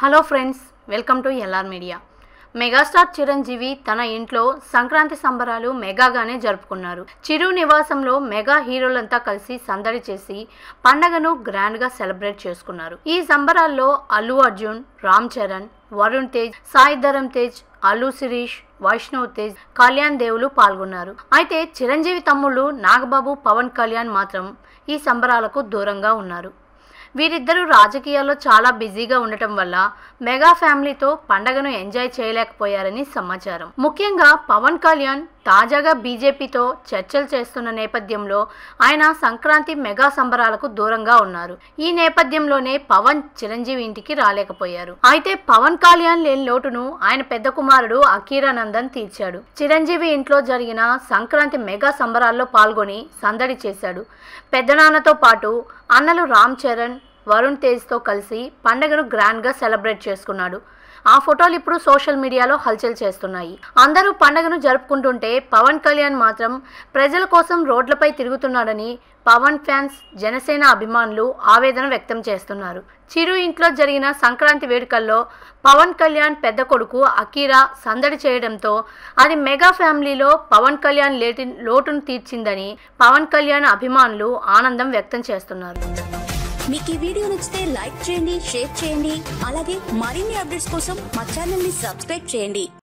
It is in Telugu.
hello friends welcome to LR media megastar Chiranjeevi తన ఇంట్లో సంక్రాంతి సంబరాలు మెగాగానే జరుపుకున్నారు చిరు నివాసంలో మెగా హీరోలంతా కలిసి సందడి చేసి పండగను గ్రాండ్గా సెలబ్రేట్ చేసుకున్నారు ఈ సంబరాల్లో అల్లు అర్జున్ రామ్ చరణ్ వరుణ్ తేజ్ సాయి ధరమ్ తేజ్ అల్లు శిరీష్ వైష్ణవ్ తేజ్ కళ్యాణ్ దేవులు పాల్గొన్నారు అయితే చిరంజీవి తమ్ముళ్ళు నాగబాబు పవన్ కళ్యాణ్ మాత్రం ఈ సంబరాలకు దూరంగా ఉన్నారు వీరిద్దరూ రాజకీయాల్లో చాలా బిజీగా ఉండటం వల్ల మెగా ఫ్యామిలీతో పండగను ఎంజాయ్ చేయలేకపోయారని సమాచారం ముఖ్యంగా పవన్ కళ్యాణ్ తాజాగా బీజేపీతో చర్చలు చేస్తున్న నేపథ్యంలో ఆయన సంక్రాంతి మెగా సంబరాలకు దూరంగా ఉన్నారు ఈ నేపథ్యంలోనే పవన్ చిరంజీవి ఇంటికి రాలేకపోయారు అయితే పవన్ కళ్యాణ్ లేని లోటును ఆయన పెద్ద కుమారుడు అకీరానందన్ తీర్చాడు చిరంజీవి ఇంట్లో జరిగిన సంక్రాంతి మెగా సంబరాల్లో పాల్గొని సందడి చేశాడు పెద్దనాన్నతో పాటు అన్నలు రామ్ చరణ్ వరుణ్ తేజ్తో కలిసి పండుగను గ్రాండ్గా సెలబ్రేట్ చేసుకున్నాడు ఆ ఫోటోలు ఇప్పుడు సోషల్ మీడియాలో హల్చల్ చేస్తున్నాయి అందరూ పండుగను జరుపుకుంటుంటే పవన్ కళ్యాణ్ మాత్రం ప్రజల కోసం రోడ్లపై తిరుగుతున్నాడని పవన్ ఫ్యాన్స్ జనసేన అభిమానులు ఆవేదన వ్యక్తం చేస్తున్నారు చిరు ఇంట్లో జరిగిన సంక్రాంతి వేడుకల్లో పవన్ కళ్యాణ్ పెద్ద కొడుకు అకీరా సందడి చేయడంతో అది మెగా ఫ్యామిలీలో పవన్ కళ్యాణ్ లేటి లోటును తీర్చిందని పవన్ కళ్యాణ్ అభిమానులు ఆనందం వ్యక్తం చేస్తున్నారు మీకు ఈ వీడియో నచ్చితే లైక్ చేయండి షేర్ చేయండి అలాగే మరిన్ని అప్డేట్స్ కోసం మా ఛానల్ ని సబ్స్క్రైబ్ చేయండి